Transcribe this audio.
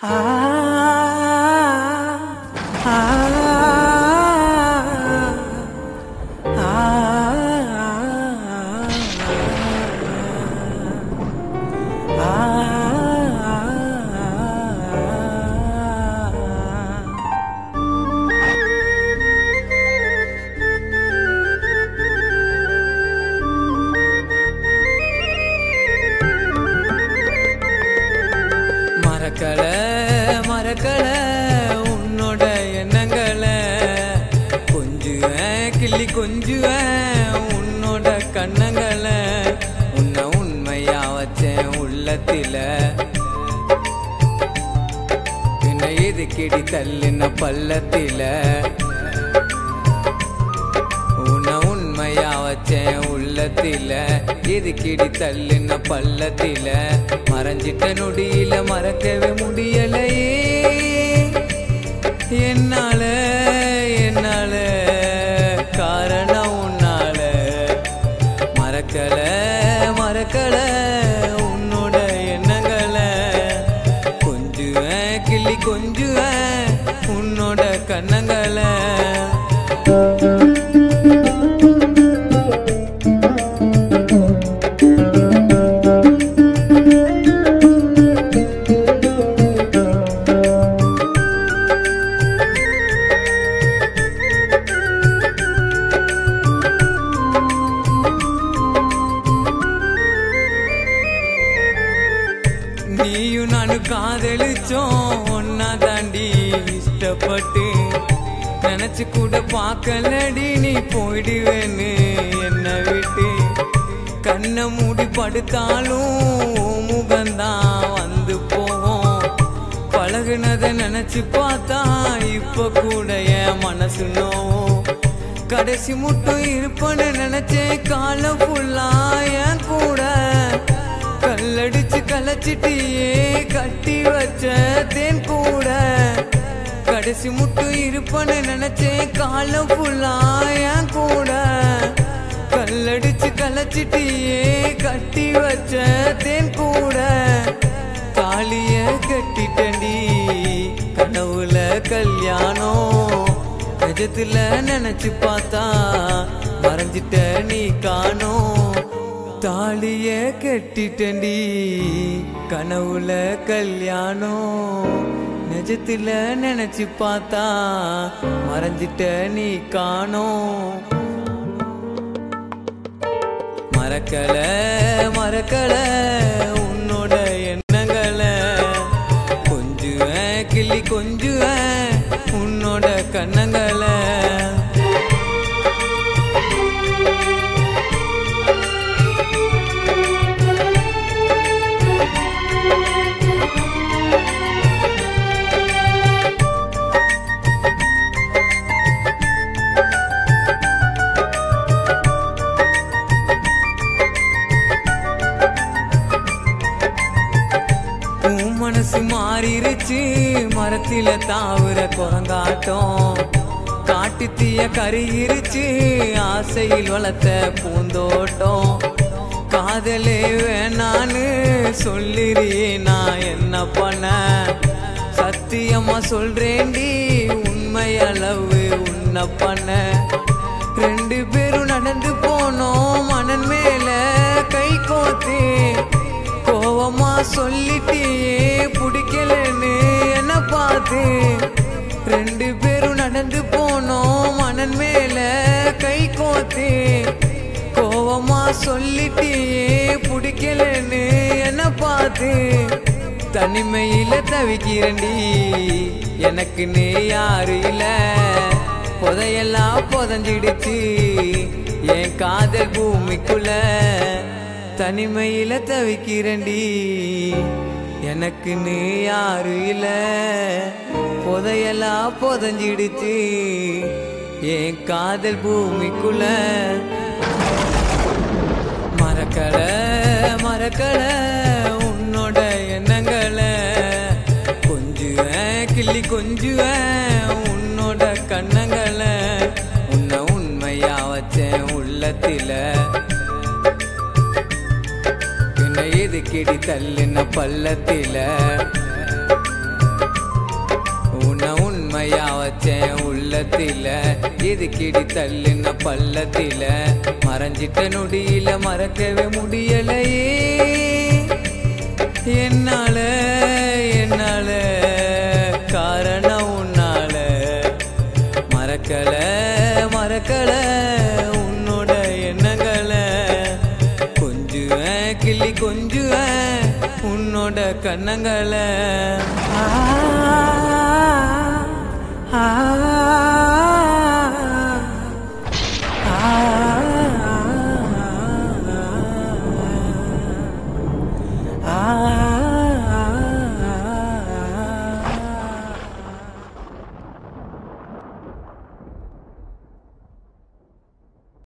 ஆ ஆ மறக்கல மறக்கல உன்னோட எண்ணங்களை கொஞ்சுவேன் கிள்ளி கொஞ்சுவேன் உன்னோட கண்ணங்களை உன்னை உண்மையா வச்சேன் உள்ளத்தில என்ன எது கிடி தள்ளின பள்ளத்தில உன்னை உண்மையா வச்சேன் உள்ளத்தில இது கிடி தள்ளுன பள்ளத்தில மறைஞ்சிட்ட நொடியில மறக்கவே முடியலையே என்னால என்னால காரணம் உன்னால மறக்கல மறக்கல உன்னோட எண்ணங்களை கொஞ்சுவேன் கிள்ளி கொஞ்சுவேன் உன்னோட கண்ணங்களை நீயும் நானும் காதலிச்சோம் ஒன்னா தாண்டி இஷ்டப்பட்டு நினைச்சு கூட பார்க்கலடி நீ போயிடுவேன்னு என்ன விட்டு கண்ணை மூடி படுத்தாலும் உன் முகம்தான் வந்து போவோம் பழகுனதை நினைச்சு பார்த்தா இப்ப கூட என் மனசு நோவும் கடைசி மட்டும் இருப்பேன்னு நினைச்சேன் காலம் ஃபுல்லா என் கூட கல்லடிச்சு கலைச்சிட்டியே கட்டி வச்ச தேன் கூட கடைசி முட்டும் இருப்பேன்னு நினைச்சேன் காலம் ஃபுல்லா என் கூட கல்லடிச்சு கலைச்சிட்டியே கட்டி வச்ச தேன் கூட தாலிய கட்டிட்டண்டி கனவுல கல்யாணம் நிஜத்துல நினைச்சு பார்த்தா மறைஞ்சிட்ட நீ காணோம் தாலிய கட்டிட்டண்டி கனவுல கல்யாணம் நிஜத்துல நினைச்சு பார்த்தா மறைஞ்சிட்ட நீ காணோம் மறக்கல மறக்கல உன்னோட எண்ணங்களை கொஞ்சுவேன் கிள்ளி கொஞ்சுவேன் உன்னோட கண்ணங்களை உன் மனசு மாறிருச்சு மரத்தில தாவுற குரங்காட்டம் காட்டு தீய கருகிருச்சு ஆசையில் வளர்த்த பூந்தோட்டம் காதலே வேணான்னு சொல்லிறியே நான் என்ன பண்ண சத்தியமா சொல்றேன்டி உண்மை அளவு உன்னை பண்ண ரெண்டு பேரும் நடந்து போனோம் மணன் மேல கை கோத்து கோவமா சொல்லிட்டியே பிடிக்கலன்னு என்ன பார்த்து ரெண்டு பேரும் நடந்து போனோம் மணன் மேல கை கோத்து கோவமா சொல்லிட்டியே பிடிக்கலன்னு என்ன பார்த்து தனிமையில தவிக்கிறண்டி எனக்குன்னு யாரு இல்ல புதையெல்லாம் புதஞ்சிடுச்சு என் காதல் பூமிக்குள்ள தனிமையில தவிக்கிறண்டி எனக்குன்னு யாரு இல்ல புதையெல்லாம் புதஞ்சிடுச்சு என் காதல் பூமிக்குள்ள மறக்கல மறக்கல உன்னோட எண்ணங்களை கொஞ்சுவேன் கிள்ளி கொஞ்சுவேன் உன்னோட கண்ணங்களை உன்னை உண்மையா வச்சேன் உள்ளத்தில பின்ன எது கிடி தள்ளின பள்ளத்தில உள்ளத்தில இது கிடி தள்ளுன பள்ளத்தில மறைஞ்சிட்ட நொடியில மறக்கவே முடியலையே என்னால என்னால காரணம் உன்னால மறக்கல மறக்கல உன்னோட எண்ணங்களை கொஞ்சுவேன் கிள்ளி கொஞ்சுவேன் உன்னோட கண்ணங்களை ஆ, ஆ, ஆ